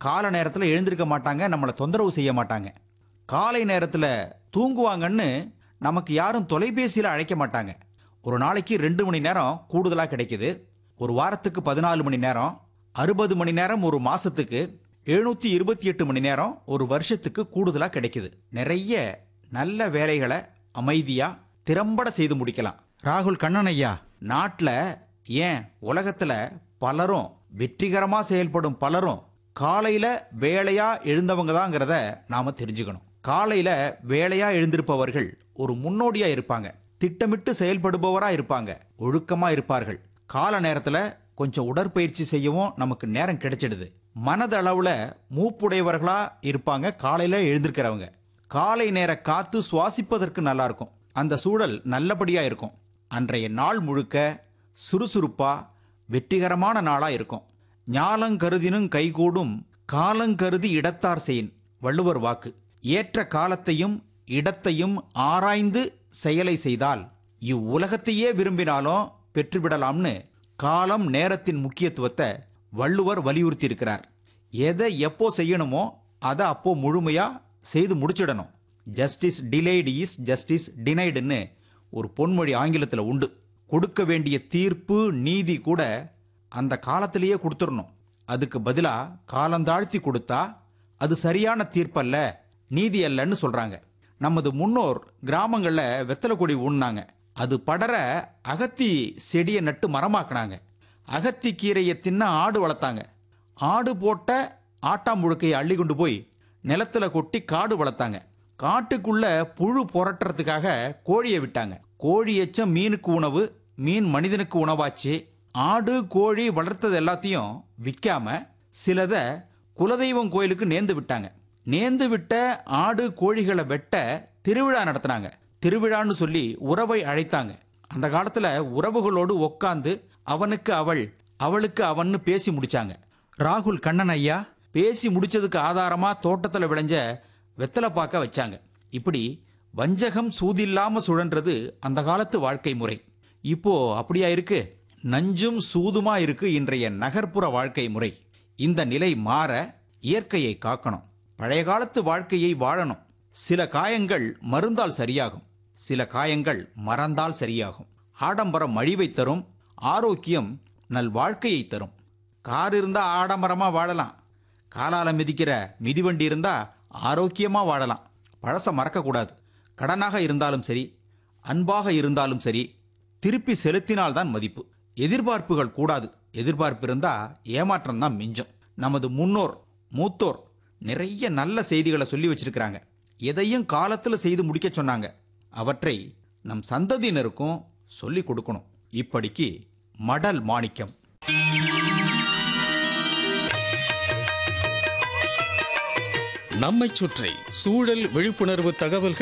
கால நேரத்தில் எழுந்திருக்க மாட்டாங்க நம்மளை தொந்தரவு செய்ய மாட்டாங்க காலை நேரத்தில் தூங்குவாங்கன்னு நமக்கு யாரும் தொலைபேசியில் அழைக்க மாட்டாங்க ஒரு நாளைக்கு ரெண்டு மணி நேரம் கூடுதலாக கிடைக்குது ஒரு வாரத்துக்கு பதினாலு மணி நேரம் அறுபது மணி நேரம் ஒரு மாசத்துக்கு எழுநூத்தி இருபத்தி எட்டு மணி நேரம் ஒரு வருஷத்துக்கு கூடுதலாக கிடைக்குது நிறைய நல்ல வேலைகளை அமைதியா திறம்பட செய்து முடிக்கலாம் ராகுல் கண்ணன் ஐயா நாட்டில் ஏன் உலகத்தில் பலரும் வெற்றிகரமா செயல்படும் பலரும் காலையில வேலையா எழுந்தவங்க தாங்கிறத நாம தெரிஞ்சுக்கணும் காலையில வேலையா எழுந்திருப்பவர்கள் ஒரு முன்னோடியா இருப்பாங்க திட்டமிட்டு செயல்படுபவரா இருப்பாங்க ஒழுக்கமா இருப்பார்கள் கால நேரத்துல கொஞ்சம் உடற்பயிற்சி செய்யவும் நமக்கு நேரம் கிடைச்சிடுது மனதளவுல மூப்புடையவர்களா இருப்பாங்க காலையில எழுந்திருக்கிறவங்க காலை நேர காத்து சுவாசிப்பதற்கு நல்லா இருக்கும் அந்த சூழல் நல்லபடியா இருக்கும் அன்றைய நாள் முழுக்க சுறுசுறுப்பா வெற்றிகரமான நாளா இருக்கும் ஞாலங்கருதினும் கைகூடும் காலங்கருதி இடத்தார் செயின் வள்ளுவர் வாக்கு ஏற்ற காலத்தையும் இடத்தையும் ஆராய்ந்து செயலை செய்தால் இவ்வுலகத்தையே விரும்பினாலும் பெற்றுவிடலாம்னு காலம் நேரத்தின் முக்கியத்துவத்தை வள்ளுவர் வலியுறுத்தி இருக்கிறார் எதை எப்போ செய்யணுமோ அதை அப்போ முழுமையா செய்து முடிச்சிடணும் ஜஸ்டிஸ் டிலேடு இஸ் ஜஸ்டிஸ் டினைடுன்னு ஒரு பொன்மொழி ஆங்கிலத்தில் உண்டு கொடுக்க வேண்டிய தீர்ப்பு நீதி கூட அந்த காலத்திலேயே கொடுத்துடணும் அதுக்கு பதிலா காலந்தாழ்த்தி கொடுத்தா அது சரியான தீர்ப்பல்ல நீதி அல்லன்னு சொல்றாங்க நமது முன்னோர் கிராமங்கள்ல வெத்தலை கொடி ஊன்னாங்க அது படர அகத்தி செடியை நட்டு மரமாக்குனாங்க அகத்தி கீரையை தின்ன ஆடு வளர்த்தாங்க ஆடு போட்ட ஆட்டாம்புழுக்கையை அள்ளி கொண்டு போய் நிலத்துல கொட்டி காடு வளர்த்தாங்க காட்டுக்குள்ள புழு புரட்டுறதுக்காக கோழியை விட்டாங்க கோழி எச்சம் மீனுக்கு உணவு மீன் மனிதனுக்கு உணவாச்சு ஆடு கோழி வளர்த்தது எல்லாத்தையும் விற்காம சிலத குலதெய்வம் கோயிலுக்கு நேர்ந்து விட்டாங்க நேர்ந்து விட்ட ஆடு கோழிகளை வெட்ட திருவிழா நடத்தினாங்க திருவிழான்னு சொல்லி உறவை அழைத்தாங்க அந்த காலத்துல உறவுகளோடு உட்காந்து அவனுக்கு அவள் அவளுக்கு அவன்னு பேசி முடிச்சாங்க ராகுல் கண்ணன் ஐயா பேசி முடிச்சதுக்கு ஆதாரமா தோட்டத்துல விளைஞ்ச வெத்தலை பாக்க வச்சாங்க இப்படி வஞ்சகம் சூதில்லாம சுழன்றது அந்த காலத்து வாழ்க்கை முறை இப்போ அப்படியா இருக்கு நஞ்சும் சூதுமா இருக்கு இன்றைய நகர்ப்புற வாழ்க்கை முறை இந்த நிலை மாற இயற்கையை காக்கணும் பழைய காலத்து வாழ்க்கையை வாழணும் சில காயங்கள் மருந்தால் சரியாகும் சில காயங்கள் மறந்தால் சரியாகும் ஆடம்பரம் மழிவை தரும் ஆரோக்கியம் நல் வாழ்க்கையை தரும் கார் இருந்தா ஆடம்பரமா வாழலாம் காலால மிதிக்கிற மிதிவண்டி இருந்தா ஆரோக்கியமா வாழலாம் பழச மறக்கக்கூடாது கடனாக இருந்தாலும் சரி அன்பாக இருந்தாலும் சரி திருப்பி செலுத்தினால்தான் மதிப்பு எதிர்பார்ப்புகள் கூடாது எதிர்பார்ப்பு இருந்தா ஏமாற்றம் தான் மிஞ்சும் நமது முன்னோர் மூத்தோர் நிறைய நல்ல செய்திகளை சொல்லி வச்சிருக்கிறாங்க எதையும் காலத்துல செய்து முடிக்க சொன்னாங்க அவற்றை நம் சந்ததியினருக்கும் சொல்லி கொடுக்கணும் இப்படிக்கு மடல் மாணிக்கம் நம்மைச் சுற்றி சூழல் விழிப்புணர்வு தகவல்கள்